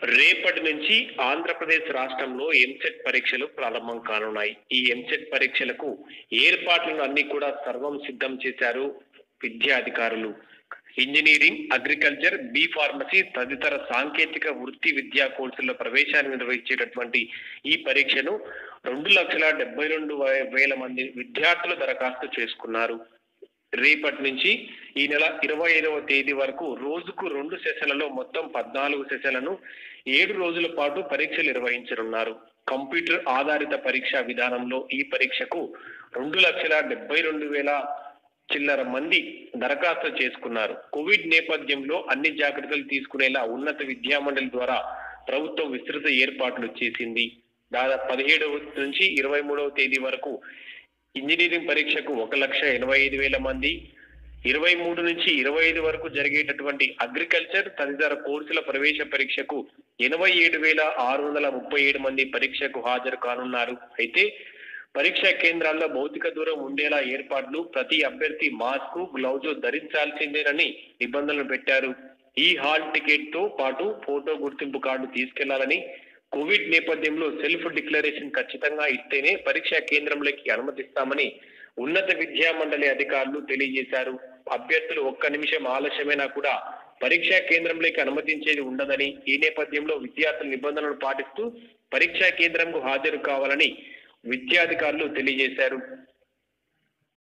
రేపటి నుంచి ఆంధ్రప్రదేశ్ రాష్ట్రంలో ఎంసెట్ పరీక్షలు ప్రారంభం కానున్నాయి ఈ ఎంసెట్ పరీక్షలకు ఏర్పాట్లను అన్ని కూడా సర్వం సిద్ధం చేశారు విద్యాధికారులు ఇంజనీరింగ్ అగ్రికల్చర్ బి ఫార్మసీ తదితర సాంకేతిక వృత్తి విద్యా కోర్సుల్లో ప్రవేశాన్ని నిర్వహించేటటువంటి ఈ పరీక్షను రెండు లక్షల డెబ్బై రెండు వేల మంది విద్యార్థులు దరఖాస్తు చేసుకున్నారు రేపటి నుంచి ఈ నెల ఇరవై ఐదవ తేదీ వరకు రోజుకు రెండు సెషన్లలో మొత్తం పద్నాలుగు సెషన్లను ఏడు రోజుల పాటు పరీక్షలు నిర్వహించనున్నారు కంప్యూటర్ ఆధారిత పరీక్షా విధానంలో ఈ పరీక్షకు రెండు లక్షల డెబ్బై రెండు వేల చిల్లర మంది దరఖాస్తు చేసుకున్నారు కోవిడ్ నేపథ్యంలో అన్ని జాగ్రత్తలు తీసుకునేలా ఉన్నత విద్యా మండలి ద్వారా ప్రభుత్వం విస్తృత ఏర్పాట్లు చేసింది దాదాపు పదిహేడవ నుంచి ఇరవై మూడవ తేదీ వరకు ఇంజనీరింగ్ పరీక్షకు ఒక లక్ష ఎనభై ఐదు వేల మంది ఇరవై మూడు నుంచి ఇరవై ఐదు వరకు జరిగేటటువంటి అగ్రికల్చర్ తదితర కోర్సుల ప్రవేశ పరీక్షకు ఎనభై ఏడు వేల ఆరు వందల ముప్పై ఏడు మంది పరీక్షకు హాజరు కానున్నారు అయితే పరీక్షా కేంద్రాల్లో భౌతిక దూరం ఉండేలా ఏర్పాట్లు ప్రతి అభ్యర్థి మాస్క్ గ్లౌజ్ ధరించాల్సిందేనని నిబంధనలు పెట్టారు ఈ హాల్ టికెట్ తో పాటు ఫోటో గుర్తింపు కార్డు తీసుకెళ్లాలని కోవిడ్ నేపథ్యంలో సెల్ఫ్ డిక్లరేషన్ ఖచ్చితంగా ఇస్తేనే పరీక్షా కేంద్రంలోకి అనుమతిస్తామని ఉన్నత విద్యా మండలి అధికారులు తెలియజేశారు అభ్యర్థులు ఒక్క నిమిషం ఆలస్యమైనా కూడా పరీక్షా కేంద్రంలోకి అనుమతించేది ఉండదని ఈ నేపథ్యంలో విద్యార్థుల నిబంధనలు పాటిస్తూ పరీక్షా కేంద్రంకు హాజరు కావాలని విద్యాధికారులు తెలియజేశారు